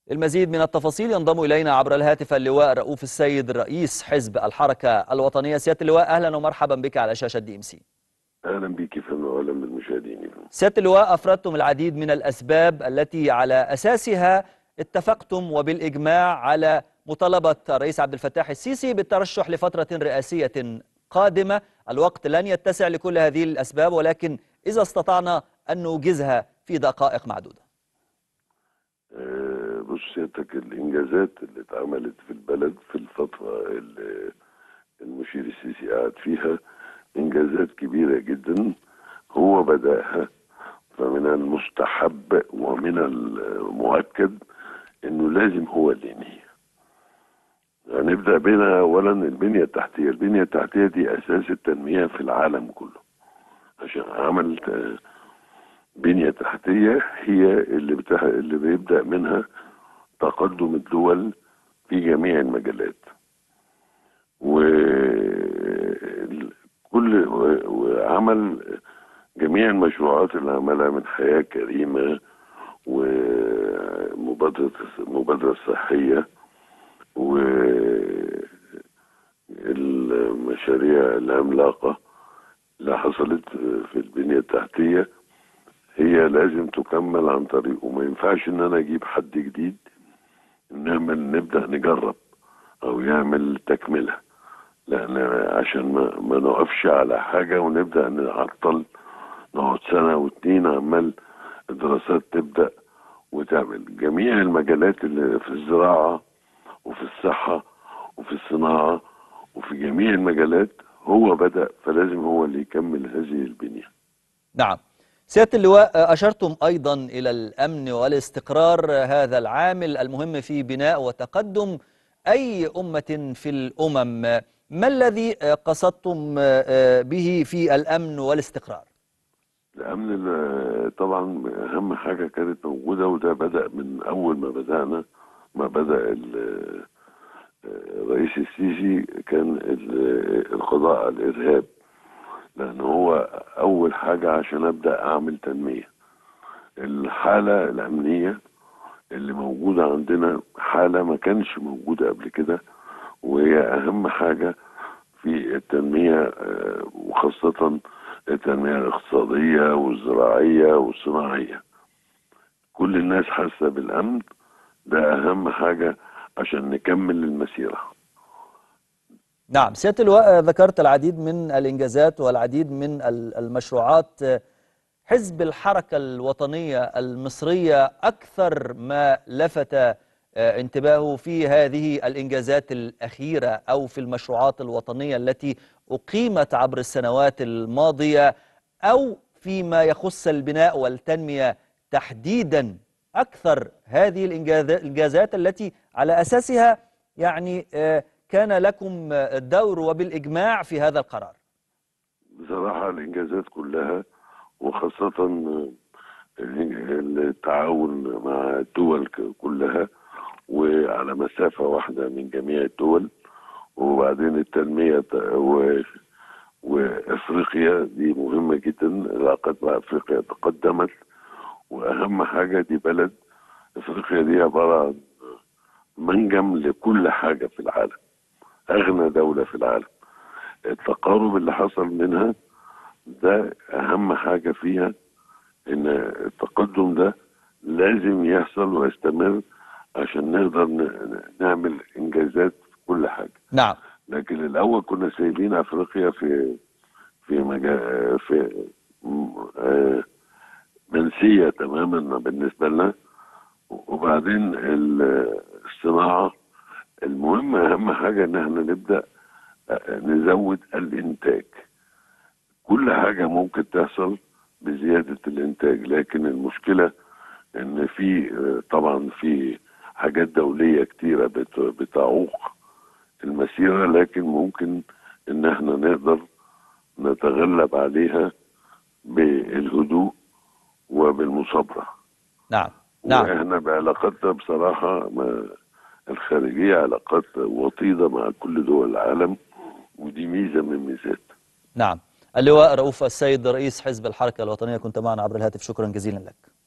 المزيد من التفاصيل ينضم إلينا عبر الهاتف اللواء رؤوف السيد رئيس حزب الحركة الوطنية سيادة اللواء أهلا ومرحبا بك على شاشة دي ام سي اهلا بك فندم واهلا بالمشاهدين سيادة اللواء أفردتم العديد من الأسباب التي على أساسها اتفقتم وبالإجماع على مطالبة الرئيس عبد الفتاح السيسي بالترشح لفترة رئاسية قادمة الوقت لن يتسع لكل هذه الأسباب ولكن إذا استطعنا أن نوجزها في دقائق معدودة أه بص سيادتك الانجازات اللي اتعملت في البلد في الفتره اللي المشير السيسي قعد فيها انجازات كبيره جدا هو بداها فمن المستحب ومن المؤكد انه لازم هو اللي ينهيها هنبدا بنا اولا البنيه التحتيه البنيه التحتيه دي اساس التنميه في العالم كله عشان عمل بنيه تحتيه هي اللي بتح... اللي بيبدا منها تقدم الدول في جميع المجالات وكل وعمل جميع المشروعات اللي عملها من حياة كريمة ومبادرة المبادرة الصحية والمشاريع العملاقة اللي حصلت في البنية التحتية هي لازم تكمل عن طريقه ما ينفعش ان انا اجيب حد جديد نعمل نبدا نجرب او يعمل تكمله لان عشان ما, ما نقفش على حاجه ونبدا نعطل نقعد سنه واتنين عمال الدراسات تبدا وتعمل جميع المجالات اللي في الزراعه وفي الصحه وفي الصناعه وفي جميع المجالات هو بدا فلازم هو اللي يكمل هذه البنيه نعم سيادة اللواء أشرتم أيضا إلى الأمن والاستقرار هذا العامل المهم في بناء وتقدم أي أمة في الأمم ما الذي قصدتم به في الأمن والاستقرار؟ الأمن طبعا أهم حاجة كانت موجودة وده بدأ من أول ما بدأنا ما بدأ الرئيس السيسي كان القضاء على الإرهاب لان هو اول حاجه عشان ابدا اعمل تنميه الحاله الامنيه اللي موجوده عندنا حاله ما كانش موجوده قبل كده وهي اهم حاجه في التنميه وخاصه التنميه الاقتصاديه والزراعيه والصناعيه كل الناس حاسه بالامن ده اهم حاجه عشان نكمل المسيره نعم سيادة اللواء ذكرت العديد من الإنجازات والعديد من المشروعات حزب الحركة الوطنية المصرية أكثر ما لفت انتباهه في هذه الإنجازات الأخيرة أو في المشروعات الوطنية التي أقيمت عبر السنوات الماضية أو فيما يخص البناء والتنمية تحديدا أكثر هذه الإنجازات التي على أساسها يعني كان لكم الدور وبالإجماع في هذا القرار بصراحة الإنجازات كلها وخاصة التعاون مع الدول كلها وعلى مسافة واحدة من جميع الدول وبعدين التنمية و... وافريقيا دي مهمة جدا العلاقات مع افريقيا تقدمت واهم حاجة دي بلد افريقيا دي عبارة عن منجم لكل حاجة في العالم اغنى دولة في العالم التقارب اللي حصل منها ده اهم حاجة فيها ان التقدم ده لازم يحصل ويستمر عشان نقدر نعمل انجازات في كل حاجة نعم لكن الاول كنا سايبين افريقيا في في مجال في منسية تماما بالنسبة لنا وبعدين الصناعة المهم اهم حاجه ان احنا نبدا نزود الانتاج كل حاجه ممكن تحصل بزياده الانتاج لكن المشكله ان في طبعا في حاجات دوليه كتيره بتعوق المسيره لكن ممكن ان احنا نقدر نتغلب عليها بالهدوء وبالمصابره نعم نعم واحنا بعلاقتنا بصراحه ما الخارجية علاقات وطيدة مع كل دول العالم ودي ميزة من ميزات نعم اللواء رؤوف السيد رئيس حزب الحركة الوطنية كنت معنا عبر الهاتف شكرا جزيلا لك